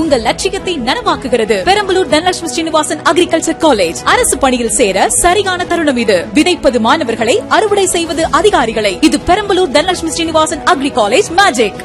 உங்கள் லட்சியத்தை நனவாக்குகிறது பெரம்பலூர் தனலட்சுமி ஸ்ரீனிவாசன் அக்ரிகல்ச்சர் காலேஜ் அரசு பணியில் சேர சரியான தருணம் இது விதைப்பது மாணவர்களை அறுவடை செய்வது அதிகாரிகளை இது Perambalur Dhanalakshmi Srinivasan agri college magic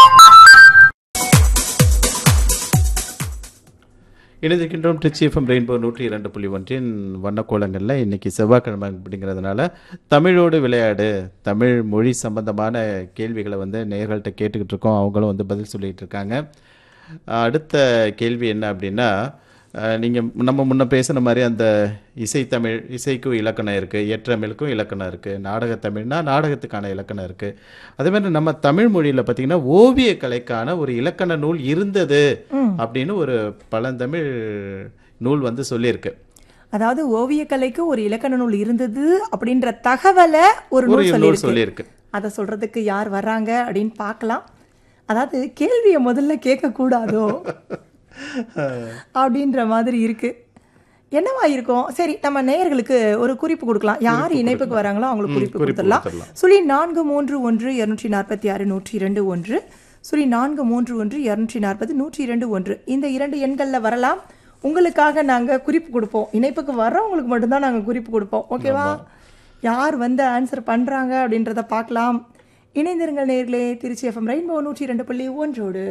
இணைந்திருக்கின்றோம் திருச்சி எஃப்எம் ரெயின்போ நூற்றி இரண்டு புள்ளி ஒன்றின் வண்ணக்கோலங்களில் இன்னைக்கு செவ்வாய்க்கிழமை அப்படிங்கிறதுனால தமிழோடு விளையாடு தமிழ் மொழி சம்பந்தமான கேள்விகளை வந்து நேயர்கள்ட்ட கேட்டுக்கிட்டு இருக்கோம் அவங்களும் வந்து பதில் சொல்லிட்டு இருக்காங்க அடுத்த கேள்வி என்ன அப்படின்னா நீங்கள் நம்ம முன்ன பேசின மாதிரி அந்த இசைத்தமிழ் இசைக்கும் இலக்கணம் இருக்குது இயற்றமிழுக்கும் இலக்கணம் இருக்குது நாடகத்தமிழ்னா நாடகத்துக்கான இலக்கணம் இருக்குது அதே மாதிரி நம்ம தமிழ் மொழியில் பார்த்தீங்கன்னா ஓவிய கலைக்கான ஒரு இலக்கண நூல் இருந்தது அப்படின்னு ஒரு பழந்தமிழ் நூல் வந்து சொல்லியிருக்கு அதாவது ஓவியக்கலைக்கு ஒரு இலக்கண நூல் இருந்தது அப்படின்ற தகவலை ஒரு ஒரு நூல் நூல் சொல்லியிருக்கு சொல்லியிருக்கு அதை சொல்றதுக்கு யார் வர்றாங்க அப்படின்னு பார்க்கலாம் அதாவது கேள்வியை முதல்ல கேட்கக்கூடாதோ அப்படின்ற மாதிரி இருக்கு என்னவா இருக்கும் சரி நம்ம நேயர்களுக்கு ஒரு குறிப்பு கொடுக்கலாம் யார் இணைப்புக்கு வராங்களோ அவங்களுக்கு குறிப்பு குறிப்பு கொடுத்துடலாம் கொடுத்துடலாம். சுழி நான்கு மூன்று ஒன்று இருநூற்றி நாற்பத்தி ஆறு நூற்றி இரண்டு ஒன்று சுழி நான்கு மூன்று ஒன்று இருநூற்றி நாற்பது நூற்றி இரண்டு ஒன்று இந்த இரண்டு எண்களில் வரலாம் உங்களுக்காக நாங்கள் குறிப்பு கொடுப்போம் இணைப்புக்கு வர்றவங்களுக்கு மட்டும்தான் நாங்கள் குறிப்பு கொடுப்போம் ஓகேவா யார் வந்து ஆன்சர் பண்ணுறாங்க அப்படின்றத பார்க்கலாம் இணைந்திருங்கள் நேர்களே திருச்சி எஃப்எம் ரெயின்போ நூற்றி இரண்டு புள்ளி ஒன்றோடு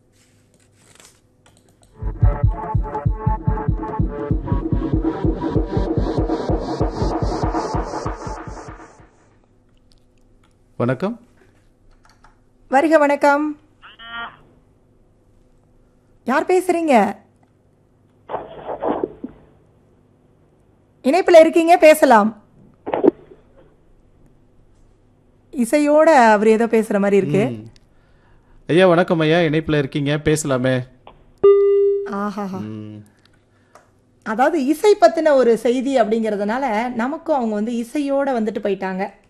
வணக்கம் வருக வணக்கம் யார் பேசுறீங்க இணைப்பில் இருக்கீங்க பேசலாம் இசையோட அவர் ஏதோ பேசுற மாதிரி இருக்கு ஐயா வணக்கம் ஐயா இணைப்பில் இருக்கீங்க பேசலாமே ஆஹாஹா ம். அதாவது இசை பத்தின ஒரு செய்தி அப்படிங்கறதுனால நமக்கும் அவங்க வந்து இசையோட வந்துட்டு போயிட்டாங்க